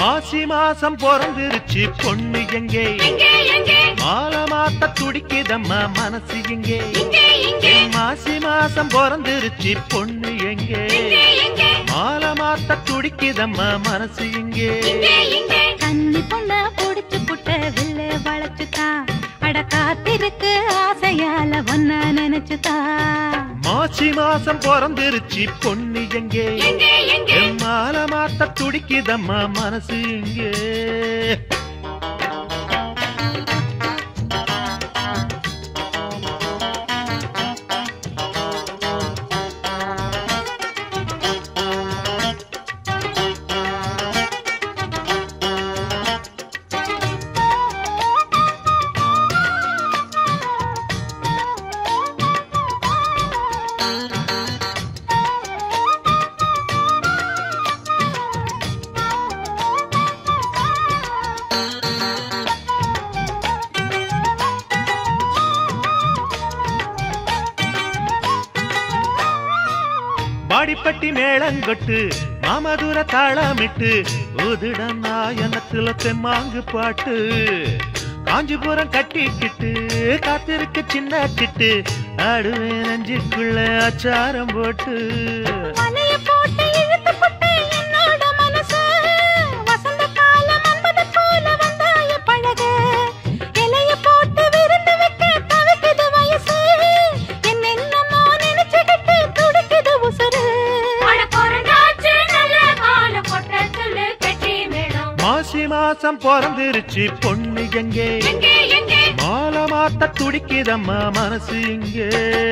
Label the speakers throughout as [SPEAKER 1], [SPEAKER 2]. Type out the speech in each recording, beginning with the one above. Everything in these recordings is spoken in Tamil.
[SPEAKER 1] மாசி மாசம் பிறந்துருச்சு பொண்ணு எங்கே
[SPEAKER 2] எங்கே எங்கே
[SPEAKER 1] மாலை மாத்த துடிக்குதம்மா மனசு எங்கே
[SPEAKER 2] இங்கே இங்கே
[SPEAKER 1] மாசி மாசம் பிறந்துருச்சு பொண்ணு எங்கே
[SPEAKER 2] எங்கே எங்கே
[SPEAKER 1] மாலை மாத்த துடிக்குதம்மா மனசு எங்கே
[SPEAKER 2] இங்கே இங்கே
[SPEAKER 3] கன்னி பொண்ண புடிச்சு புட்ட வில்ல வளைச்சுதான் அட காத்திருக்கு ஆசையால ஒன்ன நினைச்சுதான்
[SPEAKER 1] மாசி மாசம் பிறந்துருச்சு பொண்ணு எங்கே
[SPEAKER 2] எங்கே எங்கே
[SPEAKER 1] மாலை மாத்த துடிக்குதம்மா மனசு எங்கே பாடிப்பட்டி மேளங்கொட்டு மாமதுர தாளமிட்டு ஊதுட நாயனத்துல தெம்மாங்கு பாட்டு காஞ்சிபுரம் கட்டிக்கிட்டு காத்திருக்கு சின்ன சிட்டு ஆடுவேன் நஞ்சுக்குள்ள அச்சாரம் போட்டு
[SPEAKER 3] மலைய போட்டு இழுத்து புட்டு என்னோட மனசு வசந்த காலம் அன்பது போல வந்தாய பழக இலைய போட்டு விருந்து வைக்க தவிக்குது வயசு என்னென்னமோ நினைச்சுக்கிட்டு துடிக்குது உசுறு
[SPEAKER 2] அட பிறந்தாச்சு நல்ல காலம் பொட்ட சொல்லு கட்டி மேடம்
[SPEAKER 1] மாசி மாசம் பிறந்துருச்சு பொண்ணு எங்கே
[SPEAKER 2] எங்கே எங்கே
[SPEAKER 1] மாலை மாத்த துடிக்குதம்மா மனசு இங்கே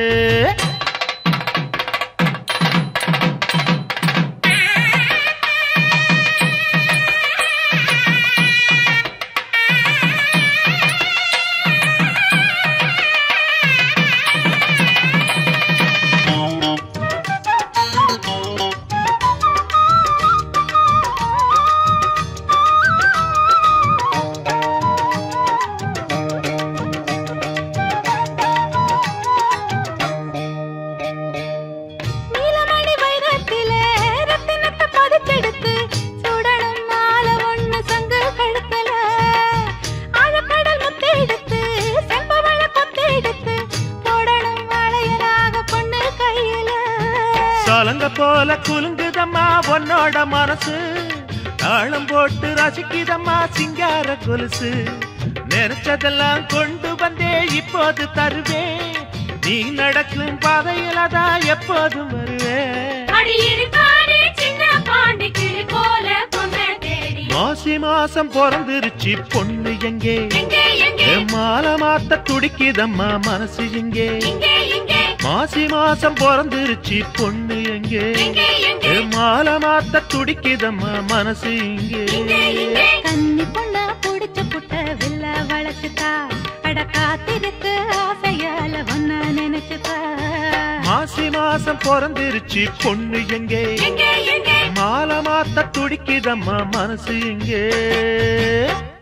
[SPEAKER 3] நீலமணி வைரத்தில ரத்தினத்தை பதிச்செடுத்து சுடணும் மாலை ஒண்ணு சங்கு கழுத்துல ஆழக்கடல் முத்து எடுத்து செம்பவள கொத்து எடுத்து போடணும் வளையலாக பொண்ணு கையில
[SPEAKER 1] சலங்க போல குலுங்குதம்மா உன்னோட மனசு தாளம் போட்டு ரசிக்குதம்மா சிங்கார கொலுசு நினைச்சதெல்லாம் கொண்டு வந்தே இப்போது தருவேன் நீ நடக்கும் பாதையில தான் எப்போதும் வருவேன்
[SPEAKER 2] அடி இருக்கானே சின்ன பாண்டி கிளி போல பொண்ண தேடி
[SPEAKER 1] மாசி மாசம் பிறந்துருச்சு பொண்ணு எங்கே
[SPEAKER 2] எங்கே எங்கே
[SPEAKER 1] என் மாலை மாத்த துடிக்குதம்மா மனசு எங்கே
[SPEAKER 2] இங்கே இங்கே
[SPEAKER 1] மாசி மாசம் பிறந்துருச்சு பொண்ணு எங்கே
[SPEAKER 2] எங்கே எங்கே
[SPEAKER 1] என் மாலை மாத்த துடிக்குதம்மா மனசு
[SPEAKER 2] இங்கே
[SPEAKER 1] இங்கே
[SPEAKER 2] இங்கே
[SPEAKER 3] கன்னி பொண்ண புடிச்சு புட்ட வில்ல வளைச்சுதா அட காத்திருக்கு ஆசையால ஒன்ன நினைச்சுதா
[SPEAKER 1] மாசி மாசம் பிறந்துருச்சு பொண்ணு எங்கே
[SPEAKER 2] எங்கே எங்கே
[SPEAKER 1] மாலை மாத்த துடிக்குதம்மா மனசு எங்கே